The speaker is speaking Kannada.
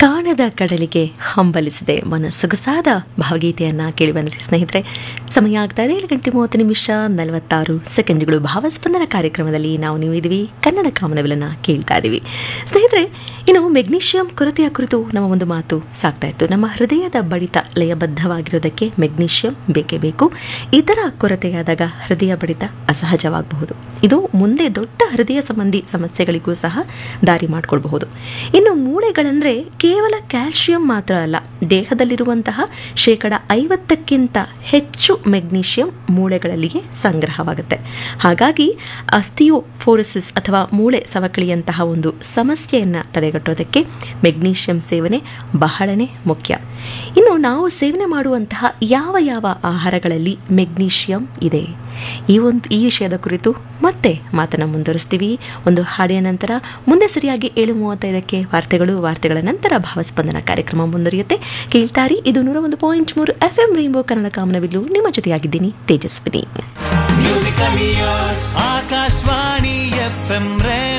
ಕಾಣದ ಕಡಲಿಗೆ ಹಂಬಲಿಸಿದೆ ಮನ ಸೊಗಸಾದ ಭಾವಗೀತೆಯನ್ನು ಕೇಳಿ ಬಂದರೆ ಸ್ನೇಹಿತರೆ ಸಮಯ ಆಗ್ತಾ ಇದೆ ಏಳು ಗಂಟೆ ಮೂವತ್ತು ನಿಮಿಷ ನಲವತ್ತಾರು ಸೆಕೆಂಡ್ಗಳು ಭಾವಸ್ಪಂದನ ಕಾರ್ಯಕ್ರಮದಲ್ಲಿ ನಾವು ನೀವು ಇದೀವಿ ಕನ್ನಡ ಕಾಮನವಿಲನ್ನು ಕೇಳ್ತಾ ಇದ್ದೀವಿ ಸ್ನೇಹಿತರೆ ಇನ್ನು ಮೆಗ್ನೀಷಿಯಂ ಕೊರತೆಯ ಕುರಿತು ನಮ್ಮ ಒಂದು ಮಾತು ಸಾಕ್ತಾ ಇತ್ತು ನಮ್ಮ ಹೃದಯದ ಬಡಿತ ಲಯಬದ್ಧವಾಗಿರೋದಕ್ಕೆ ಮೆಗ್ನೀಷಿಯಂ ಬೇಕೇ ಬೇಕು ಇದರ ಕೊರತೆಯಾದಾಗ ಹೃದಯ ಬಡಿತ ಅಸಹಜವಾಗಬಹುದು ಇದು ಮುಂದೆ ದೊಡ್ಡ ಹೃದಯ ಸಂಬಂಧಿ ಸಮಸ್ಯೆಗಳಿಗೂ ಸಹ ದಾರಿ ಮಾಡಿಕೊಳ್ಬಹುದು ಇನ್ನು ಮೂಳೆಗಳಂದ್ರೆ ಕೇವಲ ಕ್ಯಾಲ್ಶಿಯಂ ಮಾತ್ರ ಅಲ್ಲ ದೇಹದಲ್ಲಿರುವಂತಹ ಶೇಕಡ ಐವತ್ತಕ್ಕಿಂತ ಹೆಚ್ಚು ಮೆಗ್ನೀಷಿಯಂ ಮೂಳೆಗಳಲ್ಲಿಯೇ ಸಂಗ್ರಹವಾಗುತ್ತೆ ಹಾಗಾಗಿ ಅಸ್ತಿಯೋಫೋರಸಿಸ್ ಅಥವಾ ಮೂಳೆ ಸವಕಳಿಯಂತಹ ಒಂದು ಸಮಸ್ಯೆಯನ್ನು ತಡೆಗಟ್ಟೋದಕ್ಕೆ ಮೆಗ್ನೀಷಿಯಂ ಸೇವನೆ ಬಹಳನೇ ಮುಖ್ಯ ಇನ್ನು ನಾವು ಸೇವನೆ ಮಾಡುವಂತಹ ಯಾವ ಯಾವ ಆಹಾರಗಳಲ್ಲಿ ಮೆಗ್ನೀಷಿಯಂ ಇದೆ ಈ ಒಂದು ಈ ವಿಷಯದ ಕುರಿತು ಮತ್ತೆ ಮಾತನ್ನು ಮುಂದುವರಿಸ್ತೀವಿ ಒಂದು ಹಾಡಿನ ನಂತರ ಮುಂದೆ ಸರಿಯಾಗಿ ಏಳು ಮೂವತ್ತೈದಕ್ಕೆ ವಾರ್ತೆಗಳು ವಾರ್ತೆಗಳ ನಂತರ ಭಾವಸ್ಪಂದನ ಕಾರ್ಯಕ್ರಮ ಮುಂದುವರಿಯುತ್ತೆ ಕೇಳ್ತಾರಿ ಇದು ನೂರ ಒಂದು ಪಾಯಿಂಟ್ ಮೂರು ಎಫ್ ಎಂ ರೈನ್ಬೋ ಕನ್ನಡ ಕಾಮನವಿಲ್ಲು ನಿಮ್ಮ ಜೊತೆಯಾಗಿದ್ದೀನಿ ತೇಜಸ್ವಿನಿ ಆಕಾಶವಾಣಿ ಎಫ್ ಎಂ ರೇ